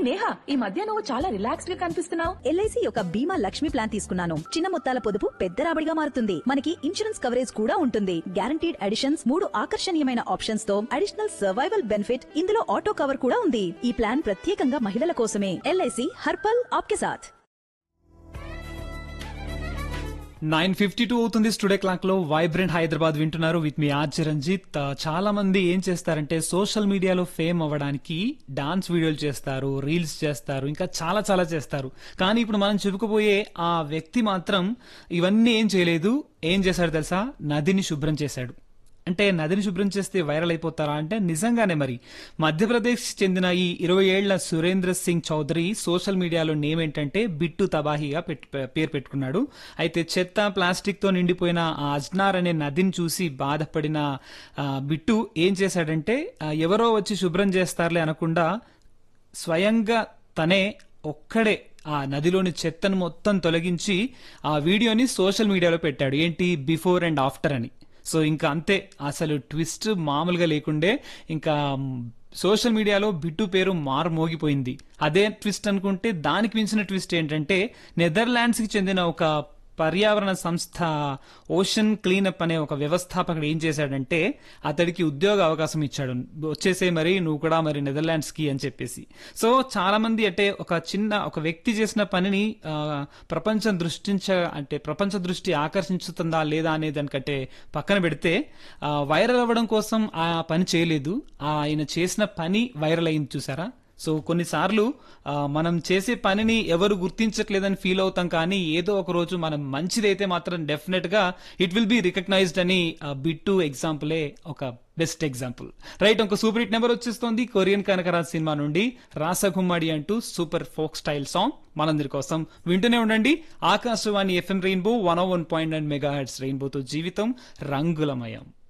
నేహా ఈ మధ్య నువ్వు చాలా రిలాక్స్డ్ గా కనిపిస్తున్నావు ఎల్ఐసి యొక్క బీమా లక్ష్మి ప్లాన్ తీసుకున్నాను చిన్న మొత్తాల పొదుపు పెద్ద రాబడిగా మారుతుంది మనకి ఇన్సూరెన్స్ కవరేజ్ కూడా ఉంటుంది గ్యారంటీడ్ అడిషన్స్ మూడు ఆకర్షణీయమైన ఆప్షన్స్ తో అడిషనల్ సర్వైవల్ బెనిఫిట్ ఇందులో ఆటో కవర్ కూడా ఉంది ఈ ప్లాన్ ప్రత్యేకంగా మహిళల కోసమే ఎల్ఐసి హర్పల్ ఆప్కే సాథ్ నైన్ ఫిఫ్టీ టూ అవుతుంది స్టూడియో క్లాక్ లో వైబ్రెంట్ హైదరాబాద్ వింటున్నారు విత్ మీ ఆర్ చిరంజిత్ ఆ, చాలా మంది ఏం చేస్తారంటే సోషల్ మీడియాలో ఫేమ్ అవ్వడానికి డాన్స్ వీడియోలు చేస్తారు రీల్స్ చేస్తారు ఇంకా చాలా చాలా చేస్తారు కానీ ఇప్పుడు మనం చెప్పుకోబోయే ఆ వ్యక్తి మాత్రం ఇవన్నీ ఏం చేయలేదు ఏం చేశాడు తెలుసా నదిని శుభ్రం చేశాడు అంటే నదిని శుభ్రం చేస్తే వైరల్ అయిపోతారా అంటే నిజంగానే మరి మధ్యప్రదేశ్ చెందిన ఈ ఇరవై ఏళ్ల సురేంద్ర సింగ్ చౌదరి సోషల్ మీడియాలో నేమ్ ఏంటంటే బిట్టు తబాహిగా పెట్- పేరు పెట్టుకున్నాడు అయితే చెత్త ప్లాస్టిక్ తో నిండిపోయిన ఆ అజ్నార్ అనే నదిని చూసి బాధపడిన ఆ, బిట్టు ఏం చేశాడంటే ఆ, ఎవరో వచ్చి శుభ్రం చేస్తారులే అనకుండా స్వయంగా తనే ఒక్కడే ఆ నదిలోని చెత్తను మొత్తం తొలగించి ఆ వీడియోని సోషల్ మీడియాలో పెట్టాడు ఏంటి బిఫోర్ అండ్ ఆఫ్టర్ అని సో ఇంకా అంతే అసలు ట్విస్ట్ మామూలుగా లేకుండే ఇంకా సోషల్ మీడియాలో బిట్టు పేరు మారు మోగిపోయింది అదే ట్విస్ట్ అనుకుంటే దానికి మించిన ట్విస్ట్ ఏంటంటే నెదర్లాండ్స్ కి చెందిన ఒక పర్యావరణ సంస్థ ఓషన్ క్లీనప్ అనే ఒక వ్యవస్థాపకుడు ఏం చేశాడంటే అతడికి ఉద్యోగ అవకాశం ఇచ్చాడు వచ్చేసే మరి నువ్వు కూడా మరి నెదర్లాండ్స్ కి అని చెప్పేసి సో చాలా మంది అంటే ఒక చిన్న ఒక వ్యక్తి చేసిన పనిని ఆ, ప్రపంచం దృష్టించ అంటే ప్రపంచ దృష్టి ఆకర్షించుతుందా లేదా అనే దానికంటే పక్కన పెడితే ఆ, వైరల్ అవ్వడం కోసం ఆ పని చేయలేదు ఆ ఆయన చేసిన పని వైరల్ అయింది చూసారా సో కొన్నిసార్లు ఆ, మనం చేసే పనిని ఎవరు గుర్తించట్లేదని ఫీల్ అవుతాం కానీ ఏదో ఒక రోజు మనం మంచిదైతే మాత్రం డెఫినెట్ గా ఇట్ విల్ బి రికగ్నైజ్డ్ అని బిట్టు ఎగ్జాంపులే ఒక బెస్ట్ ఎగ్జాంపుల్ రైట్ ఒక సూపర్ హిట్ నెంబర్ వచ్చేస్తోంది కొరియన్ కనకరాజ్ సినిమా నుండి రాసగుమ్మడి అంటూ సూపర్ ఫోక్ స్టైల్ సాంగ్ మనందరి కోసం వింటూనే ఉండండి Akashvani FM rainbow one one point nine mega hits రెయిన్బోతో జీవితం రంగులమయం